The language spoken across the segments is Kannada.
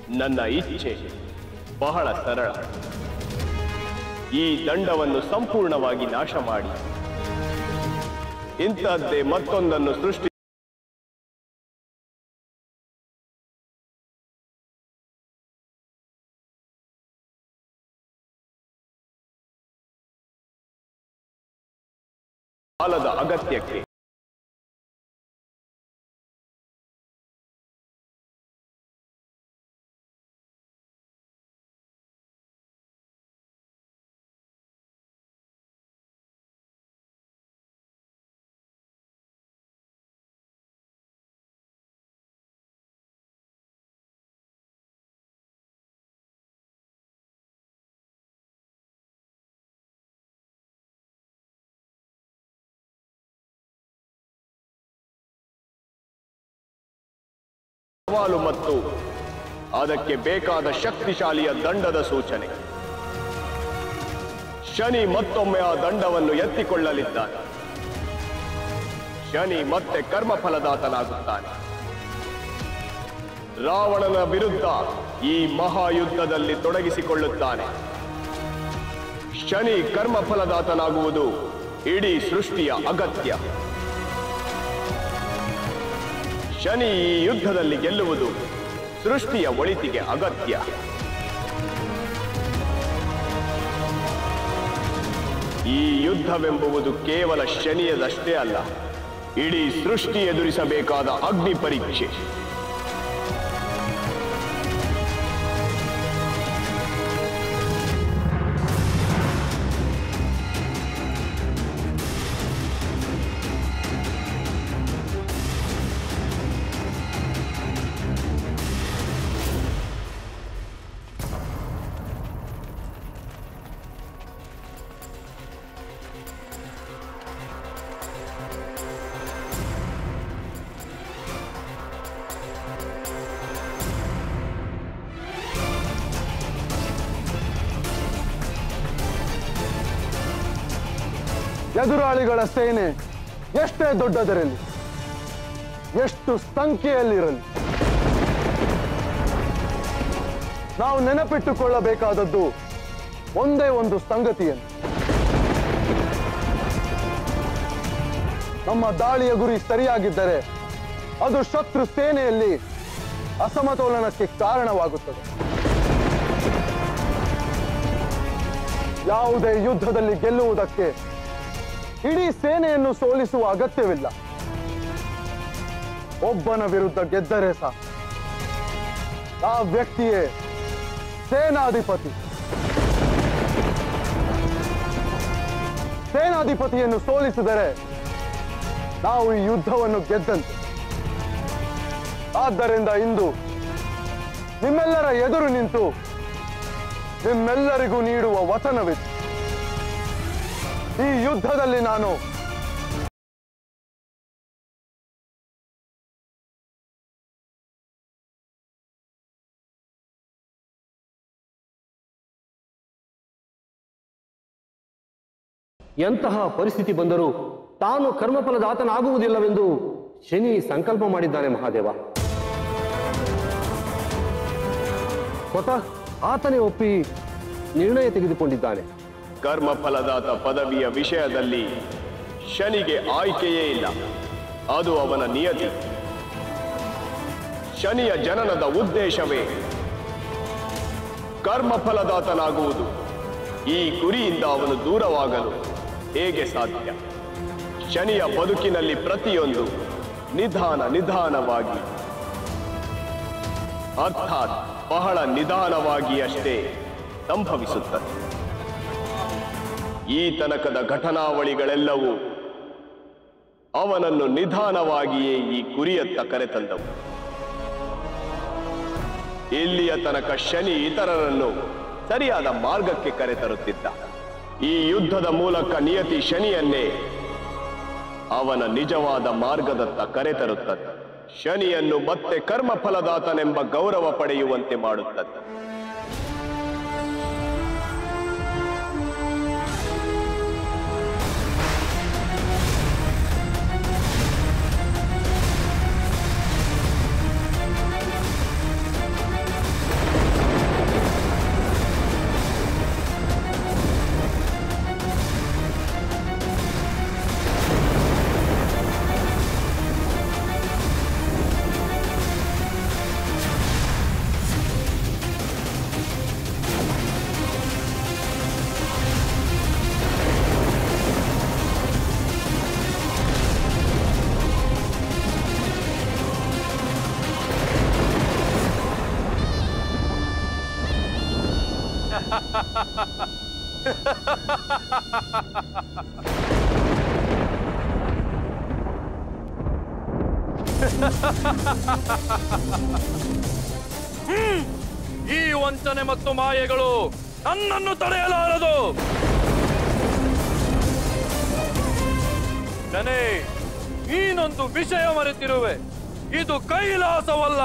ನನ್ನ ಇಚ್ಛೆ ಬಹಳ ಸರಳ ಈ ದಂಡವನ್ನು ಸಂಪೂರ್ಣವಾಗಿ ನಾಶ ಮಾಡಿ ಇಂಥದ್ದೇ ಮತ್ತೊಂದನ್ನು ಸೃಷ್ಟಿ ಕಾಲದ ಅಗತ್ಯಕ್ಕೆ ಸವಾಲು ಮತ್ತು ಅದಕ್ಕೆ ಬೇಕಾದ ಶಕ್ತಿಶಾಲಿಯ ದಂಡದ ಸೂಚನೆ ಶನಿ ಮತ್ತೊಮ್ಮೆ ಆ ದಂಡವನ್ನು ಎತ್ತಿಕೊಳ್ಳಲಿದ್ದಾನೆ ಶನಿ ಮತ್ತೆ ಕರ್ಮಫಲದಾತನಾಗುತ್ತಾನೆ ರಾವಣನ ವಿರುದ್ಧ ಈ ಮಹಾಯುದ್ಧದಲ್ಲಿ ತೊಡಗಿಸಿಕೊಳ್ಳುತ್ತಾನೆ ಶನಿ ಕರ್ಮಫಲದಾತನಾಗುವುದು ಇಡೀ ಸೃಷ್ಟಿಯ ಅಗತ್ಯ ಶನಿ ಈ ಯುದ್ಧದಲ್ಲಿ ಗೆಲ್ಲುವುದು ಸೃಷ್ಟಿಯ ಒಳಿತಿಗೆ ಅಗತ್ಯ ಈ ಯುದ್ಧವೆಂಬುವುದು ಕೇವಲ ಶನಿಯದಷ್ಟೇ ಅಲ್ಲ ಇಡೀ ಸೃಷ್ಟಿ ಎದುರಿಸಬೇಕಾದ ಅಗ್ನಿ ಪರೀಕ್ಷೆ ಎದುರಾಳಿಗಳ ಸೇನೆ ಎಷ್ಟೇ ದೊಡ್ಡದಿರಲಿ ಎಷ್ಟು ಸಂಖ್ಯೆಯಲ್ಲಿರಲಿ ನಾವು ನೆನಪಿಟ್ಟುಕೊಳ್ಳಬೇಕಾದದ್ದು ಒಂದೇ ಒಂದು ಸಂಗತಿಯನ್ನು ನಮ್ಮ ದಾಳಿಯ ಗುರಿ ಸರಿಯಾಗಿದ್ದರೆ ಅದು ಶತ್ರು ಸೇನೆಯಲ್ಲಿ ಅಸಮತೋಲನಕ್ಕೆ ಕಾರಣವಾಗುತ್ತದೆ ಯಾವುದೇ ಯುದ್ಧದಲ್ಲಿ ಗೆಲ್ಲುವುದಕ್ಕೆ ಇಡೀ ಸೇನೆಯನ್ನು ಸೋಲಿಸುವ ಅಗತ್ಯವಿಲ್ಲ ಒಬ್ಬನ ವಿರುದ್ಧ ಗೆದ್ದರೆ ಸಾಕು ಆ ವ್ಯಕ್ತಿಯೇ ಸೇನಾಧಿಪತಿ ಸೇನಾಧಿಪತಿಯನ್ನು ಸೋಲಿಸಿದರೆ ನಾವು ಈ ಯುದ್ಧವನ್ನು ಗೆದ್ದಂತೆ ಆದ್ದರಿಂದ ಇಂದು ನಿಮ್ಮೆಲ್ಲರ ಎದುರು ನಿಂತು ನಿಮ್ಮೆಲ್ಲರಿಗೂ ನೀಡುವ ವಚನವಿದೆ ಈ ಯುದ್ಧದಲ್ಲಿ ನಾನು ಎಂತಹ ಪರಿಸ್ಥಿತಿ ಬಂದರೂ ತಾನು ಕರ್ಮಫಲದಾತನಾಗುವುದಿಲ್ಲವೆಂದು ಶನಿ ಸಂಕಲ್ಪ ಮಾಡಿದ್ದಾನೆ ಮಹಾದೇವ ಸ್ವತಃ ಆತನೇ ಒಪ್ಪಿ ನಿರ್ಣಯ ತೆಗೆದುಕೊಂಡಿದ್ದಾನೆ ಕರ್ಮಫಲದಾತ ಪದವಿಯ ವಿಷಯದಲ್ಲಿ ಶನಿಗೆ ಆಯ್ಕೆಯೇ ಇಲ್ಲ ಅದು ಅವನ ನಿಯತಿ ಶನಿಯ ಜನನದ ಉದ್ದೇಶವೇ ಕರ್ಮಫಲದಾತನಾಗುವುದು ಈ ಗುರಿಯಿಂದ ಅವನು ದೂರವಾಗಲು ಹೇಗೆ ಸಾಧ್ಯ ಶನಿಯ ಬದುಕಿನಲ್ಲಿ ಪ್ರತಿಯೊಂದು ನಿಧಾನ ನಿಧಾನವಾಗಿ ಅರ್ಥಾತ್ ಬಹಳ ನಿಧಾನವಾಗಿ ಅಷ್ಟೇ ಸಂಭವಿಸುತ್ತದೆ ಈ ತನಕದ ಘಟನಾವಳಿಗಳೆಲ್ಲವೂ ಅವನನ್ನು ನಿಧಾನವಾಗಿಯೇ ಈ ಗುರಿಯತ್ತ ಕರೆತಂದವು ಇಲ್ಲಿಯ ತನಕ ಶನಿ ಇತರರನ್ನು ಸರಿಯಾದ ಮಾರ್ಗಕ್ಕೆ ಕರೆತರುತ್ತಿದ್ದ ಈ ಯುದ್ಧದ ಮೂಲಕ ನಿಯತಿ ಶನಿಯನ್ನೇ ಅವನ ನಿಜವಾದ ಮಾರ್ಗದತ್ತ ಕರೆತರುತ್ತದೆ ಶನಿಯನ್ನು ಮತ್ತೆ ಕರ್ಮಫಲದಾತನೆಂಬ ಗೌರವ ಪಡೆಯುವಂತೆ ಮಾಡುತ್ತದೆ ಹ್ಮ್. ಈ ವಂಚನೆ ಮತ್ತು ಮಾಯೆಗಳು ನನ್ನನ್ನು ತಡೆಯಲಾರದು ಶನೇ ನೀನೊಂದು ವಿಷಯ ಮರೆತಿರುವೆ ಇದು ಕೈಲಾಸವಲ್ಲ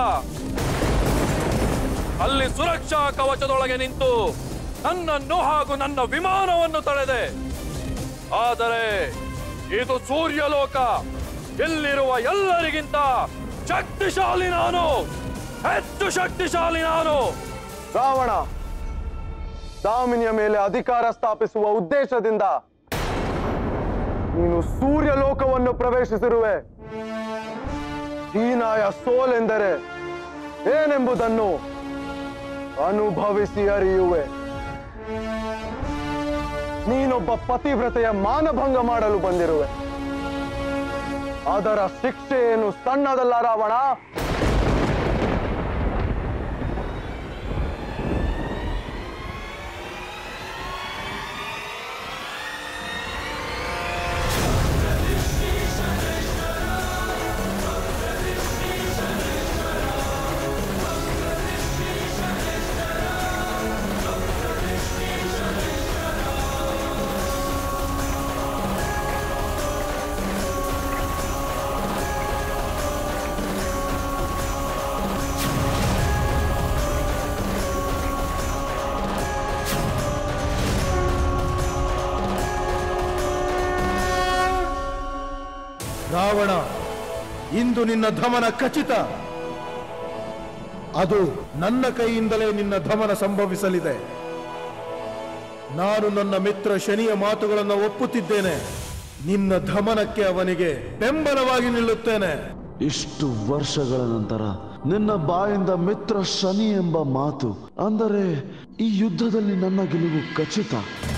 ಅಲ್ಲಿ ಸುರಕ್ಷಾ ಕವಚದೊಳಗೆ ನಿಂತು ನನ್ನನ್ನು ಹಾಗೂ ನನ್ನ ವಿಮಾನವನ್ನು ತಡೆದೆ ಆದರೆ ಇದು ಸೂರ್ಯಲೋಕ ಇಲ್ಲಿರುವ ಎಲ್ಲರಿಗಿಂತ ಶಕ್ತಿಶಾಲಿ ನಾನು ಹೆಚ್ಚು ಶಕ್ತಿಶಾಲಿ ನಾನು ರಾವಣ ದಾಮಿನಿಯ ಮೇಲೆ ಅಧಿಕಾರ ಸ್ಥಾಪಿಸುವ ಉದ್ದೇಶದಿಂದ ನೀನು ಸೂರ್ಯ ಲೋಕವನ್ನು ಪ್ರವೇಶಿಸಿರುವೆ ಹೀನಾಯ ಸೋಲೆಂದರೆ ಏನೆಂಬುದನ್ನು ಅನುಭವಿಸಿ ಅರಿಯುವೆ ನೀನೊಬ್ಬ ಪತಿವ್ರತೆಯ ಮಾನಭಂಗ ಮಾಡಲು ಬಂದಿರುವೆ ಅದರ ಶಿಕ್ಷೆ ಏನು ಸಣ್ಣದಲ್ಲ ರಾವಣ ರಾವಣ ಇಂದು ನಿನ್ನ ಧಮನ ಖಚಿತ ಅದು ನನ್ನ ಕೈಯಿಂದಲೇ ನಿನ್ನ ಧಮನ ಸಂಭವಿಸಲಿದೆ ನಾನು ನನ್ನ ಮಿತ್ರ ಶನಿಯ ಮಾತುಗಳನ್ನು ಒಪ್ಪುತ್ತಿದ್ದೇನೆ ನಿನ್ನ ಧಮನಕ್ಕೆ ಅವನಿಗೆ ಬೆಂಬಲವಾಗಿ ನಿಲ್ಲುತ್ತೇನೆ ಇಷ್ಟು ವರ್ಷಗಳ ನಂತರ ನಿನ್ನ ಬಾಯಿಂದ ಮಿತ್ರ ಶನಿ ಎಂಬ ಮಾತು ಅಂದರೆ ಈ ಯುದ್ಧದಲ್ಲಿ ನನ್ನ ಗೆಲುವು ಖಚಿತ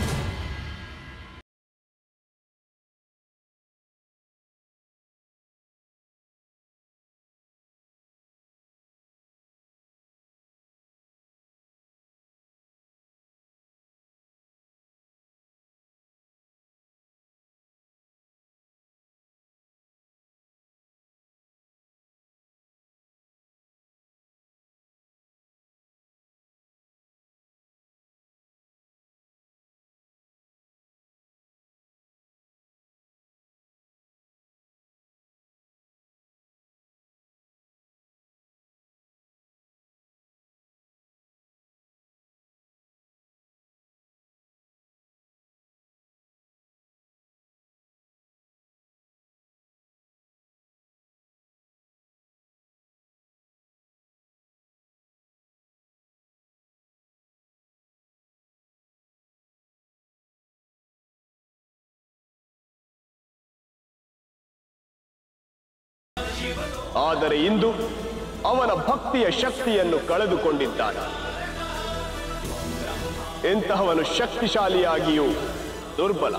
ಆದರೆ ಇಂದು ಅವನ ಭಕ್ತಿಯ ಶಕ್ತಿಯನ್ನು ಕಳೆದುಕೊಂಡಿದ್ದಾನೆ ಇಂತಹವನು ಶಕ್ತಿಶಾಲಿಯಾಗಿಯೂ ದುರ್ಬಲ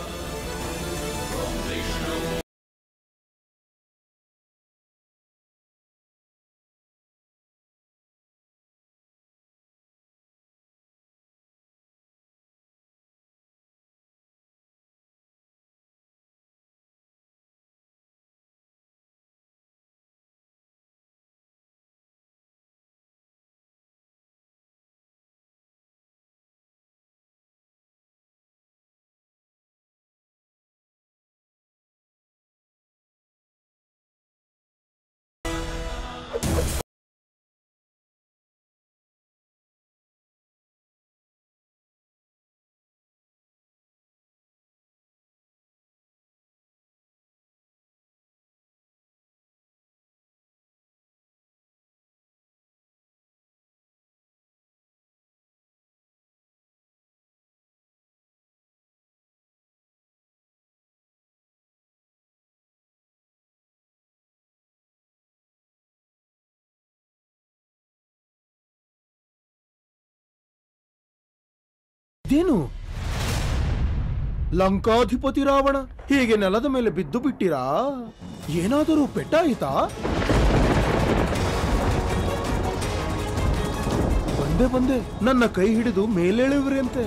ಇದೇನು ಲಂಕಾಧಿಪತಿ ರಾವಣ ಹೀಗೆ ನೆಲದ ಮೇಲೆ ಬಿದ್ದು ಬಿಟ್ಟಿರಾ ಏನಾದರೂ ಪೆಟ್ಟಾಯಿತಾ ಬಂದೆ ಬಂದೆ ಬಂದೆ ನನ್ನ ಕೈ ಹಿಡಿದು ಮೇಲೇಳುವಿರಂತೆ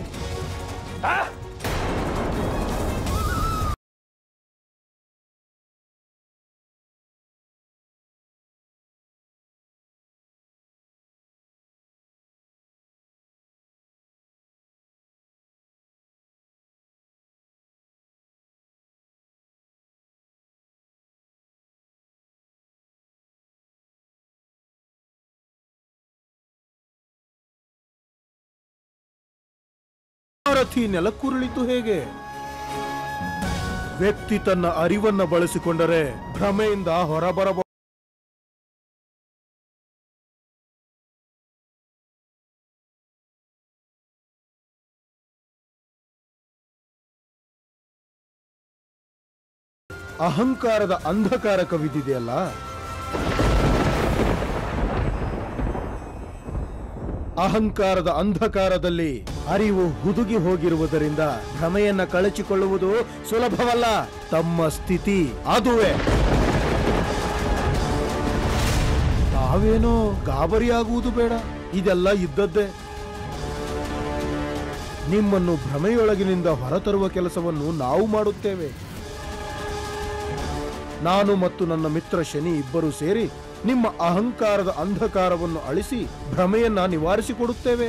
ಸಾರಥಿ ನೆಲಕ್ಕುರುಳಿತು ಹೇಗೆ ವ್ಯಕ್ತಿ ತನ್ನ ಅರಿವನ್ನ ಬಳಸಿಕೊಂಡರೆ ಭ್ರಮೆಯಿಂದ ಹೊರಬರಬಹುದು ಅಹಂಕಾರದ ಅಂಧಕಾರ ಕವಿದಿದೆಯಲ್ಲ ಅಹಂಕಾರದ ಅಂಧಕಾರದಲ್ಲಿ ಅರಿವು ಹುದುಗಿ ಹೋಗಿರುವುದರಿಂದ ಭ್ರಮೆಯನ್ನ ಕಳಚಿಕೊಳ್ಳುವುದು ಸುಲಭವಲ್ಲ ತಮ್ಮ ಸ್ಥಿತಿ ಅದುವೇ ತಾವೇನೋ ಗಾಬರಿಯಾಗುವುದು ಬೇಡ ಇದೆಲ್ಲ ಇದ್ದದ್ದೇ ನಿಮ್ಮನ್ನು ಭ್ರಮೆಯೊಳಗಿನಿಂದ ಹೊರತರುವ ಕೆಲಸವನ್ನು ನಾವು ಮಾಡುತ್ತೇವೆ ನಾನು ಮತ್ತು ನನ್ನ ಮಿತ್ರ ಶನಿ ಇಬ್ಬರು ಸೇರಿ ನಿಮ್ಮ ಅಹಂಕಾರದ ಅಂಧಕಾರವನ್ನು ಅಳಿಸಿ ಭ್ರಮೆಯನ್ನ ನಿವಾರಿಸಿಕೊಡುತ್ತೇವೆ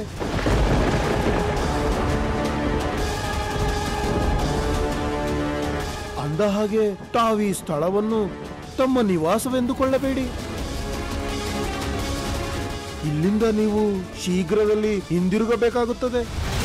ಅಂದ ಹಾಗೆ ತಾವೀ ಸ್ಥಳವನ್ನು ತಮ್ಮ ನಿವಾಸವೆಂದುಕೊಳ್ಳಬೇಡಿ ಇಲ್ಲಿಂದ ನೀವು ಶೀಘ್ರದಲ್ಲಿ ಹಿಂದಿರುಗಬೇಕಾಗುತ್ತದೆ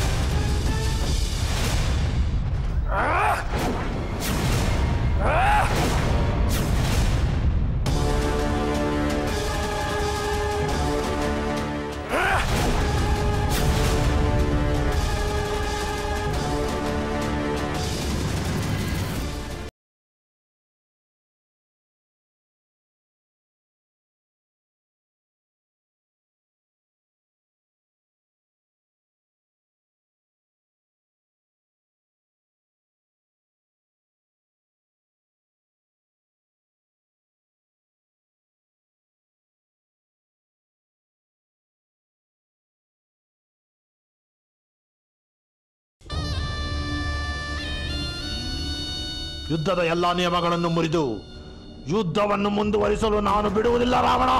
ಯುದ್ಧದ ಎಲ್ಲಾ ನಿಯಮಗಳನ್ನು ಮುರಿದು ಯುದ್ಧವನ್ನು ಮುಂದುವರಿಸಲು ನಾನು ಬಿಡುವುದಿಲ್ಲ ರಾವಣ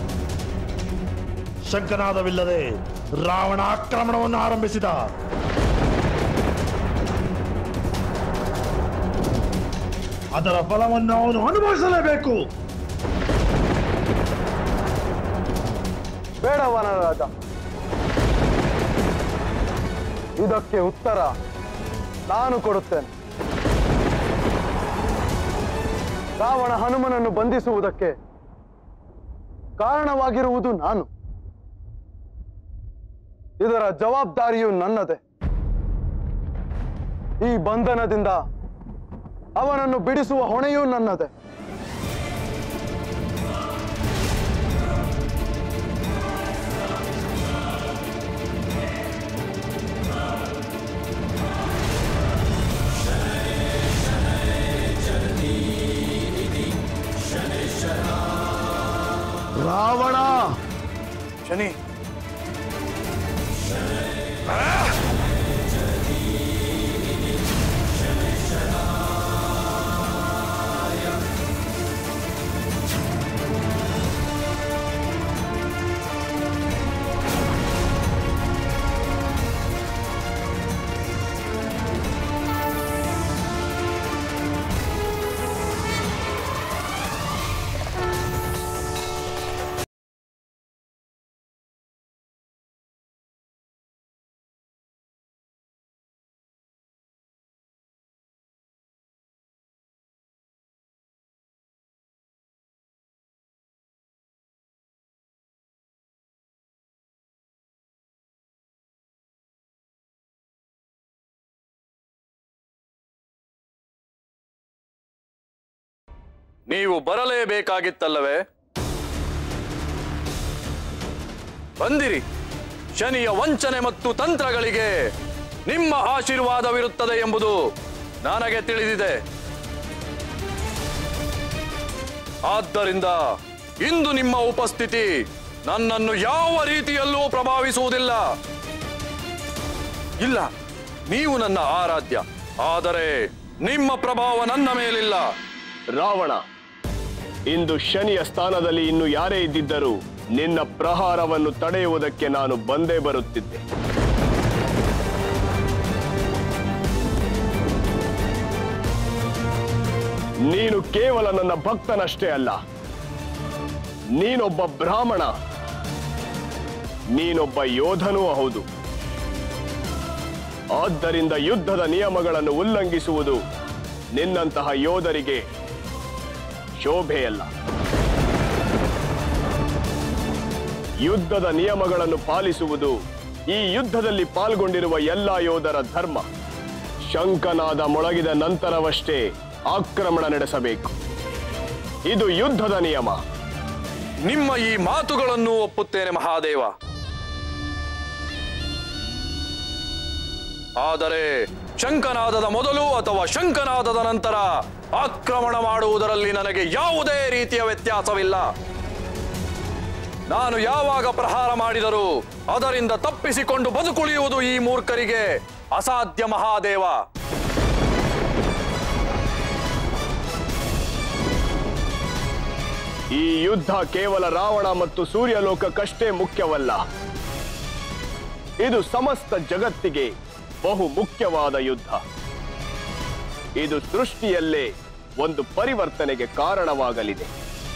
ಶಂಕನಾದವಿಲ್ಲದೆ ರಾವಣ ಆಕ್ರಮಣವನ್ನು ಆರಂಭಿಸಿದ ಅದರ ಫಲವನ್ನು ಅವನು ಅನುಭವಿಸಲೇಬೇಕು ಬೇಡ ವನರಾಜ ಇದಕ್ಕೆ ಉತ್ತರ ನಾನು ಕೊಡುತ್ತೇನೆ ರಾವಣ ಹನುಮನನ್ನು ಬಂಧಿಸುವುದಕ್ಕೆ ಕಾರಣವಾಗಿರುವುದು ನಾನು ಇದರ ಜವಾಬ್ದಾರಿಯು ನನ್ನದೇ ಈ ಬಂಧನದಿಂದ ಅವನನ್ನು ಬಿಡಿಸುವ ಹೊಣೆಯೂ ನನ್ನದೇ ರಾವಣ ಶನಿ ನೀವು ಬರಲೇಬೇಕಾಗಿತ್ತಲ್ಲವೇ ಬಂದಿರಿ ಶನಿಯ ವಂಚನೆ ಮತ್ತು ತಂತ್ರಗಳಿಗೆ ನಿಮ್ಮ ಆಶೀರ್ವಾದವಿರುತ್ತದೆ ಎಂಬುದು ನನಗೆ ತಿಳಿದಿದೆ ಆದ್ದರಿಂದ ಇಂದು ನಿಮ್ಮ ಉಪಸ್ಥಿತಿ ನನ್ನನ್ನು ಯಾವ ರೀತಿಯಲ್ಲೂ ಪ್ರಭಾವಿಸುವುದಿಲ್ಲ ಇಲ್ಲ ನೀವು ನನ್ನ ಆರಾಧ್ಯ ಆದರೆ ನಿಮ್ಮ ಪ್ರಭಾವ ನನ್ನ ಮೇಲಿಲ್ಲ ರಾವಣ ಇಂದು ಶನಿಯ ಸ್ಥಾನದಲ್ಲಿ ಇನ್ನು ಯಾರೇ ಇದ್ದಿದ್ದರೂ ನಿನ್ನ ಪ್ರಹಾರವನ್ನು ತಡೆಯುವುದಕ್ಕೆ ನಾನು ಬಂದೇ ಬರುತ್ತಿದ್ದೆ ನೀನು ಕೇವಲ ನನ್ನ ಭಕ್ತನಷ್ಟೇ ಅಲ್ಲ ನೀನೊಬ್ಬ ಬ್ರಾಹ್ಮಣ ನೀನೊಬ್ಬ ಯೋಧನೂ ಹೌದು ಆದ್ದರಿಂದ ಯುದ್ಧದ ನಿಯಮಗಳನ್ನು ಉಲ್ಲಂಘಿಸುವುದು ನಿನ್ನಂತಹ ಯೋಧರಿಗೆ ಶೋಭೆಯಲ್ಲ ಯುದ್ಧದ ನಿಯಮಗಳನ್ನು ಪಾಲಿಸುವುದು ಈ ಯುದ್ಧದಲ್ಲಿ ಪಾಲ್ಗೊಂಡಿರುವ ಎಲ್ಲ ಯೋಧರ ಧರ್ಮ ಶಂಕನಾದ ಮೊಳಗಿದ ನಂತರವಷ್ಟೇ ಆಕ್ರಮಣ ನಡೆಸಬೇಕು ಇದು ಯುದ್ಧದ ನಿಯಮ ನಿಮ್ಮ ಈ ಮಾತುಗಳನ್ನು ಒಪ್ಪುತ್ತೇನೆ ಮಹಾದೇವ ಆದರೆ ಶಂಕನಾದದ ಮೊದಲು ಅಥವಾ ಶಂಕನಾದದ ನಂತರ ಆಕ್ರಮಣ ಮಾಡುವುದರಲ್ಲಿ ನನಗೆ ಯಾವುದೇ ರೀತಿಯ ವ್ಯತ್ಯಾಸವಿಲ್ಲ ನಾನು ಯಾವಾಗ ಪ್ರಹಾರ ಮಾಡಿದರೂ ಅದರಿಂದ ತಪ್ಪಿಸಿಕೊಂಡು ಬದುಕುಳಿಯುವುದು ಈ ಮೂರ್ಖರಿಗೆ ಅಸಾಧ್ಯ ಮಹಾದೇವ ಈ ಯುದ್ಧ ಕೇವಲ ರಾವಣ ಮತ್ತು ಸೂರ್ಯಲೋಕಕ್ಕಷ್ಟೇ ಮುಖ್ಯವಲ್ಲ ಇದು ಸಮಸ್ತ ಜಗತ್ತಿಗೆ ಬಹು ಮುಖ್ಯವಾದ ಯುದ್ಧ ಇದು ಸೃಷ್ಟಿಯಲ್ಲೇ ಒಂದು ಪರಿವರ್ತನೆಗೆ ಕಾರಣವಾಗಲಿದೆ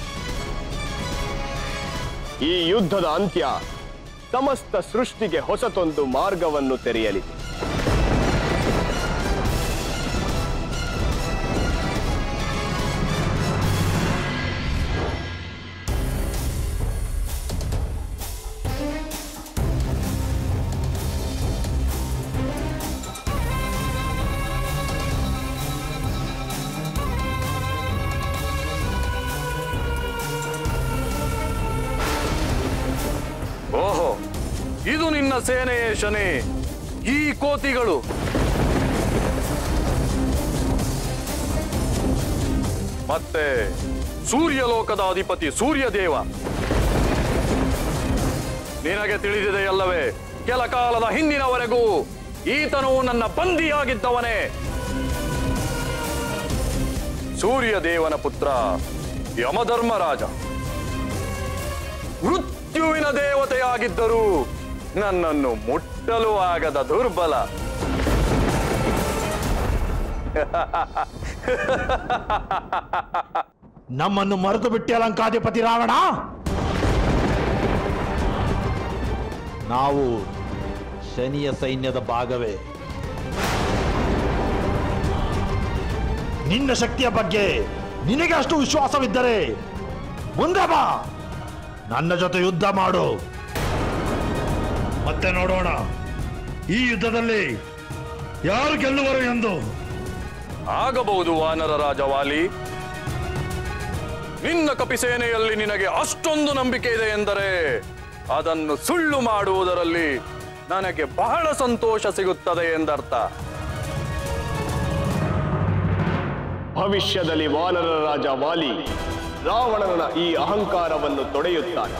ಈ ಯುದ್ಧದ ಅಂತ್ಯ ಸಮಸ್ತ ಸೃಷ್ಟಿಗೆ ಹೊಸತೊಂದು ಮಾರ್ಗವನ್ನು ತೆರೆಯಲಿದೆ ಓಹೋ ಇದು ನಿನ್ನ ಸೇನೆಯೇ ಶನಿ ಈ ಕೋತಿಗಳು ಮತ್ತೆ ಸೂರ್ಯಲೋಕದ ಅಧಿಪತಿ ಸೂರ್ಯದೇವ ನಿನಗೆ ತಿಳಿದಿದೆಯಲ್ಲವೇ ಕೆಲ ಕಾಲದ ಹಿಂದಿನವರೆಗೂ ಈತನು ನನ್ನ ಬಂದಿಯಾಗಿದ್ದವನೇ ಸೂರ್ಯದೇವನ ಪುತ್ರ ಯಮಧರ್ಮರಾಜ ಮೃತ್ಯುವಿನ ದೇವತೆಯಾಗಿದ್ದರೂ ನನ್ನನ್ನು ಮುಟ್ಟಲು ಆಗದ ದುರ್ಬಲ ನಮ್ಮನ್ನು ಮರೆತು ಬಿಟ್ಟಿ ಲಂಕಾಧಿಪತಿ ರಾವಣ ನಾವು ಶನಿಯ ಸೈನ್ಯದ ಭಾಗವೇ ನಿನ್ನ ಶಕ್ತಿಯ ಬಗ್ಗೆ ನಿನಗೆ ಅಷ್ಟು ವಿಶ್ವಾಸವಿದ್ದರೆ ಮುಂದೆ ಬಾ ನನ್ನ ಜೊತೆ ಯುದ್ಧ ಮಾಡು ಮತ್ತೆ ನೋಡೋಣ ಈ ಯುದ್ಧದಲ್ಲಿ ಯಾರು ಗೆಲ್ಲುವರು ಎಂದು ಆಗಬಹುದು ವಾನರ ರಾಜ ವಾಲಿ ನಿನ್ನ ಕಪಿಸೇನೆಯಲ್ಲಿ ನಿನಗೆ ಅಷ್ಟೊಂದು ನಂಬಿಕೆ ಇದೆ ಎಂದರೆ ಅದನ್ನು ಸುಳ್ಳು ಮಾಡುವುದರಲ್ಲಿ ನನಗೆ ಬಹಳ ಸಂತೋಷ ಸಿಗುತ್ತದೆ ಎಂದರ್ಥ ಭವಿಷ್ಯದಲ್ಲಿ ವಾನರ ರಾಜ ವಾಲಿ ರಾವಣನ ಈ ಅಹಂಕಾರವನ್ನು ತೊಡೆಯುತ್ತಾನೆ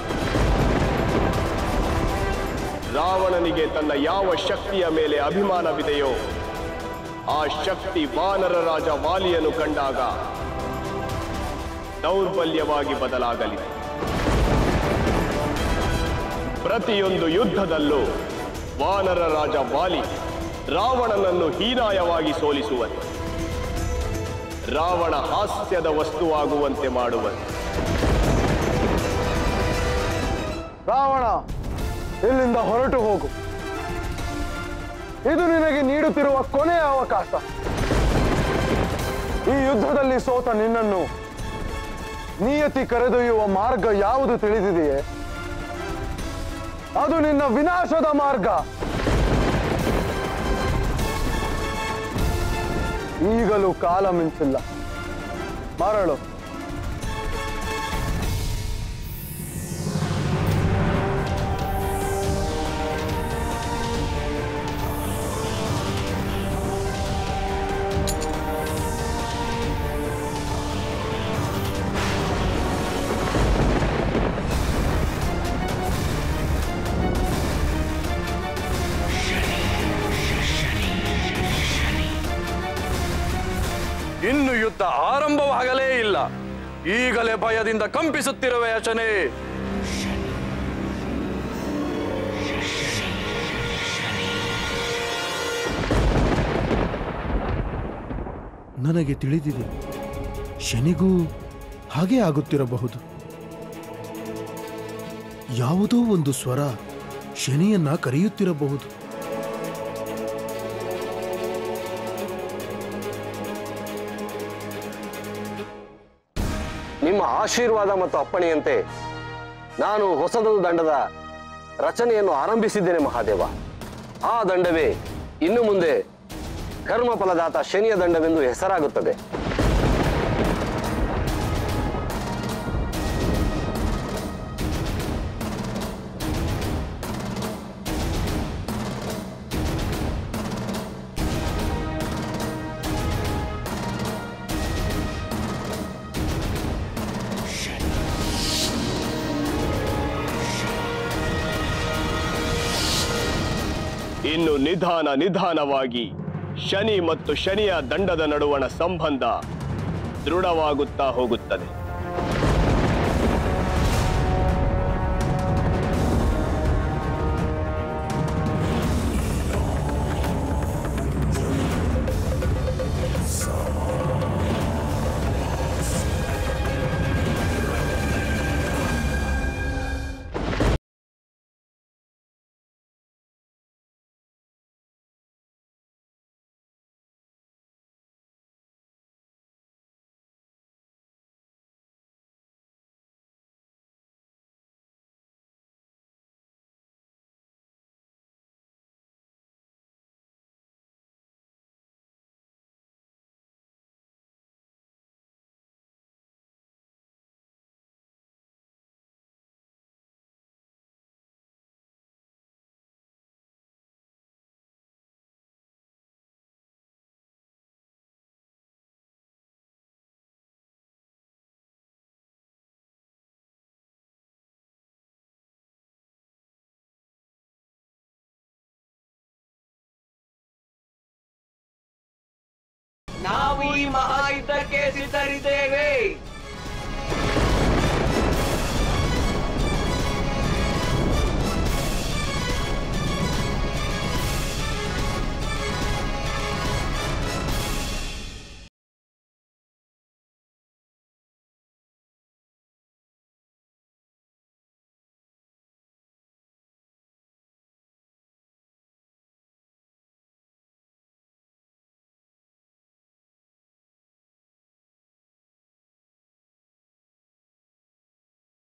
ರಾವಣನಿಗೆ ತನ್ನ ಯಾವ ಶಕ್ತಿಯ ಮೇಲೆ ಅಭಿಮಾನವಿದೆಯೋ ಆ ಶಕ್ತಿ ವಾನರ ರಾಜ ವಾಲಿಯನ್ನು ಕಂಡಾಗ ದೌರ್ಬಲ್ಯವಾಗಿ ಬದಲಾಗಲಿದೆ ಪ್ರತಿಯೊಂದು ಯುದ್ಧದಲ್ಲೂ ವಾನರ ರಾಜ ವಾಲಿ ರಾವಣನನ್ನು ಹೀನಾಯವಾಗಿ ಸೋಲಿಸುವನು ರಾವಣ ಹಾಸ್ಯದ ವಸ್ತುವಾಗುವಂತೆ ಮಾಡುವನು ರಾವಣ ಇಲ್ಲಿಂದ ಹೊರಟು ಹೋಗು ಇದು ನಿನಗೆ ನೀಡುತ್ತಿರುವ ಕೊನೆಯ ಅವಕಾಶ ಈ ಯುದ್ಧದಲ್ಲಿ ಸೋತ ನಿನ್ನನ್ನು ನಿಯತಿ ಕರೆದೊಯ್ಯುವ ಮಾರ್ಗ ಯಾವುದು ತಿಳಿದಿದೆಯೇ ಅದು ನಿನ್ನ ವಿನಾಶದ ಮಾರ್ಗ ಈಗಲೂ ಕಾಲ ಮಿಂಚಿಲ್ಲ ಮರಳು ಯುದ್ಧ ಆರಂಭವಾಗಲೇ ಇಲ್ಲ ಈಗಲೇ ಭಯದಿಂದ ಕಂಪಿಸುತ್ತಿರುವೆ ಅಚನೆ ನನಗೆ ತಿಳಿದಿದೆ ಶನಿಗೂ ಹಾಗೆ ಆಗುತ್ತಿರಬಹುದು ಯಾವುದೋ ಒಂದು ಸ್ವರ ಶನಿಯನ್ನ ಕರೆಯುತ್ತಿರಬಹುದು ನಿಮ್ಮ ಆಶೀರ್ವಾದ ಮತ್ತು ಅಪ್ಪಣೆಯಂತೆ ನಾನು ಹೊಸದೊಂದು ದಂಡದ ರಚನೆಯನ್ನು ಆರಂಭಿಸಿದ್ದೇನೆ ಮಹಾದೇವ ಆ ದಂಡವೇ ಇನ್ನು ಮುಂದೆ ಕರ್ಮಫಲದಾತ ಶನಿಯ ದಂಡವೆಂದು ಹೆಸರಾಗುತ್ತದೆ ಇನ್ನು ನಿಧಾನ ನಿಧಾನವಾಗಿ ಶನಿ ಮತ್ತು ಶನಿಯ ದಂಡದ ನಡುವಣ ಸಂಬಂಧ ದೃಢವಾಗುತ್ತಾ ಹೋಗುತ್ತದೆ ನಾವು ಈ ಮಹಾಯುದ್ಧಕ್ಕೆ ಸಿದ್ಧರಿದ್ದೇವೆ